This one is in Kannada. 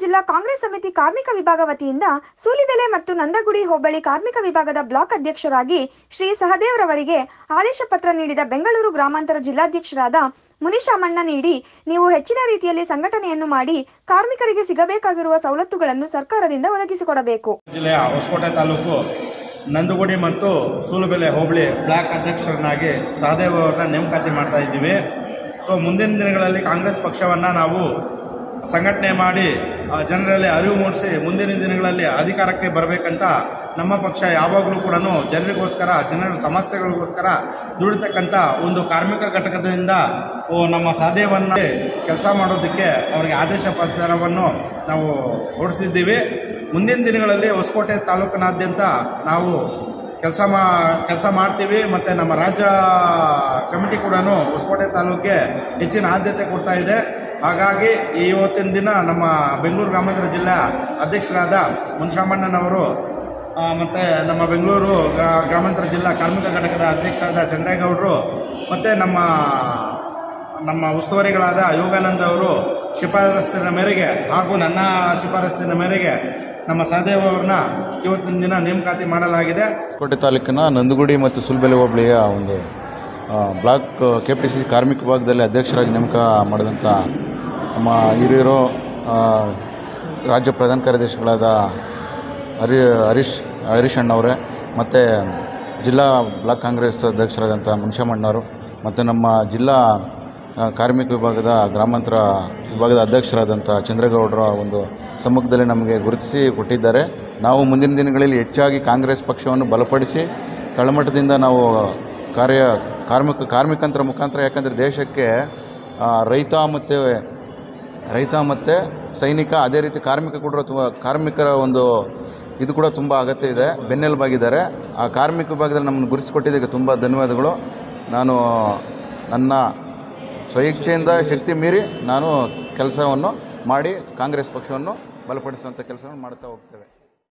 ಜಿಲ್ಲಾ ಕಾಂಗ್ರೆಸ್ ಸಮಿತಿ ಕಾರ್ಮಿಕ ವಿಭಾಗ ವತಿಯಿಂದ ಸೂಲಿಬೆಲೆ ಮತ್ತು ನಂದಗುಡಿ ಹೋಬಳಿ ಕಾರ್ಮಿಕ ವಿಭಾಗದ ಬ್ಲಾಕ್ ಅಧ್ಯಕ್ಷರಾಗಿ ಶ್ರೀ ಸಹದೇವ್ರವರಿಗೆ ಆದೇಶ ಪತ್ರ ನೀಡಿದ ಬೆಂಗಳೂರು ಗ್ರಾಮಾಂತರ ಜಿಲ್ಲಾಧ್ಯಕ್ಷರಾದ ಮುನಿಶಾಮಣ್ಣ ನೀಡಿ ನೀವು ಹೆಚ್ಚಿನ ರೀತಿಯಲ್ಲಿ ಸಂಘಟನೆಯನ್ನು ಮಾಡಿ ಕಾರ್ಮಿಕರಿಗೆ ಸಿಗಬೇಕಾಗಿರುವ ಸವಲತ್ತುಗಳನ್ನು ಸರ್ಕಾರದಿಂದ ಒದಗಿಸಿಕೊಡಬೇಕು ಜಿಲ್ಲೆಯ ಹೊಸಕೋಟೆ ತಾಲೂಕು ನಂದುಗುಡಿ ಮತ್ತು ಸೂಲುಬೆಲೆ ಹೋಬಳಿ ಬ್ಲಾಕ್ ಅಧ್ಯಕ್ಷರನ್ನಾಗಿ ಸಹದೇವ್ ಅವ್ರನ್ನ ನೇಮಕಾತಿ ಮಾಡ್ತಾ ಇದ್ದೀವಿ ಸೊ ಮುಂದಿನ ದಿನಗಳಲ್ಲಿ ಕಾಂಗ್ರೆಸ್ ಪಕ್ಷವನ್ನು ನಾವು ಸಂಘಟನೆ ಮಾಡಿ ಆ, ಜನರಲ್ಲಿ ಅರಿವು ಮೂಡಿಸಿ ಮುಂದಿನ ದಿನಗಳಲ್ಲಿ ಅಧಿಕಾರಕ್ಕೆ ಬರಬೇಕಂತ ನಮ್ಮ ಪಕ್ಷ ಯಾವಾಗಲೂ ಕೂಡ ಜನರಿಗೋಸ್ಕರ ಜನರ ಸಮಸ್ಯೆಗಳಿಗೋಸ್ಕರ ದುಡಿತಕ್ಕಂಥ ಒಂದು ಕಾರ್ಮಿಕ ಘಟಕದಿಂದ ಓ, ನಮ್ಮ ಸಾಧ್ಯವನ್ನು ಕೆಲಸ ಮಾಡೋದಕ್ಕೆ ಅವರಿಗೆ ಆದೇಶ ಪತ್ರವನ್ನು ನಾವು ಹೊರಡಿಸಿದ್ದೀವಿ ಮುಂದಿನ ದಿನಗಳಲ್ಲಿ ಹೊಸಕೋಟೆ ತಾಲೂಕಿನಾದ್ಯಂತ ನಾವು ಕೆಲಸ ಮಾ ಕೆಲಸ ಮಾಡ್ತೀವಿ ಮತ್ತು ನಮ್ಮ ರಾಜ್ಯ ಕಮಿಟಿ ಕೂಡ ಹೊಸಕೋಟೆ ತಾಲೂಕಿಗೆ ಹೆಚ್ಚಿನ ಆದ್ಯತೆ ಕೊಡ್ತಾ ಇದೆ ಹಾಗಾಗಿ ಇವತ್ತಿನ ದಿನ ನಮ್ಮ ಬೆಂಗಳೂರು ಗ್ರಾಮಾಂತರ ಜಿಲ್ಲಾ ಅಧ್ಯಕ್ಷರಾದ ಮುನ್ಶಾಮಣ್ಣನವರು ಆ, ಮತ್ತೆ ನಮ್ಮ ಬೆಂಗಳೂರು ಗ್ರಾ- ಗ್ರಾಮಾಂತರ ಜಿಲ್ಲಾ ಕಾರ್ಮಿಕ ಘಟಕದ ಅಧ್ಯಕ್ಷರಾದ ಚಂದ್ರೇಗೌಡರು ಮತ್ತು ನಮ್ಮ ನಮ್ಮ ಉಸ್ತುವಾರಿಗಳಾದ ಯೋಗಾನಂದ್ ಅವರು ಶಿಫಾರಸ್ಸಿನ ಮೇರೆಗೆ ಹಾಗೂ ನನ್ನ ಶಿಫಾರಸ್ಸಿನ ಮೇರೆಗೆ ನಮ್ಮ ಸಹದೇವ್ ಅವ್ರನ್ನ ಇವತ್ತಿನ ದಿನ ನೇಮಕಾತಿ ಮಾಡಲಾಗಿದೆ ಕೋಟೆ ತಾಲೂಕಿನ ನಂದಗುಡಿ ಮತ್ತು ಸುಲ್ಬೆಲೆ ಹೋಬಳಿಯ ಒಂದು ಆ, block K P C C ಕಾರ್ಮಿಕ ವಿಭಾಗದಲ್ಲಿ ಅಧ್ಯಕ್ಷರಾಗಿ ನೇಮಕ ಮಾಡಿದಂಥ ನಮ್ಮ ಹಿರಿಯರು ಆ, ರಾಜ್ಯ ಪ್ರಧಾನ ಕಾರ್ಯದರ್ಶಿಗಳಾದ ಹರಿ ಹರೀಶ್ ಹರೀಶ್ ಅಣ್ಣವರೇ ಮತ್ತು ಜಿಲ್ಲಾ ಬ್ಲಾಕ್ ಕಾಂಗ್ರೆಸ್ ಅಧ್ಯಕ್ಷರಾದಂಥ ಮುನ್ಷಮಣ್ಣವರು ಮತ್ತು ನಮ್ಮ ಜಿಲ್ಲಾ ಆ, ಕಾರ್ಮಿಕ ವಿಭಾಗದ ಗ್ರಾಮಾಂತರ ವಿಭಾಗದ ಅಧ್ಯಕ್ಷರಾದಂಥ ಚಂದ್ರೇಗೌಡರ ಒಂದು ಸಮ್ಮುಖದಲ್ಲಿ ನಮಗೆ ಗುರುತಿಸಿ ಕೊಟ್ಟಿದ್ದಾರೆ ನಾವು ಮುಂದಿನ ದಿನಗಳಲ್ಲಿ ಹೆಚ್ಚಾಗಿ ಕಾಂಗ್ರೆಸ್ ಪಕ್ಷವನ್ನು ಬಲಪಡಿಸಿ ತಳಮಟ್ಟದಿಂದ ನಾವು ಕಾರ್ಯ ಕಾರ್ಮಿಕ ಕಾರ್ಮಿಕಂತರ ಮುಖಾಂತರ ಯಾಕಂದರೆ ದೇಶಕ್ಕೆ ಆ, ರೈತ ಮತ್ತು ರೈತ ಮತ್ತು ಸೈನಿಕ ಅದೇ ರೀತಿ ಕಾರ್ಮಿಕ ಕೂಡ ತುಂಬ ಕಾರ್ಮಿಕರ ಒಂದು ಇದು ಕೂಡ ತುಂಬ ಅಗತ್ಯ ಇದೆ ಬೆನ್ನೆಲುಬಾಗಿದ್ದಾರೆ ಆ ಕಾರ್ಮಿಕ ವಿಭಾಗದಲ್ಲಿ ನಮ್ಮನ್ನು ಗುರುತಿಸಿಕೊಟ್ಟಿದ್ದಕ್ಕೆ ತುಂಬ ಧನ್ಯವಾದಗಳು ನಾನು ನನ್ನ ಸ್ವಇಚ್ಛೆಯಿಂದ ಶಕ್ತಿ ಮೀರಿ ನಾನು ಕೆಲಸವನ್ನು ಮಾಡಿ ಕಾಂಗ್ರೆಸ್ ಪಕ್ಷವನ್ನು ಬಲಪಡಿಸುವಂಥ ಕೆಲಸವನ್ನು ಮಾಡ್ತಾ ಹೋಗ್ತೇವೆ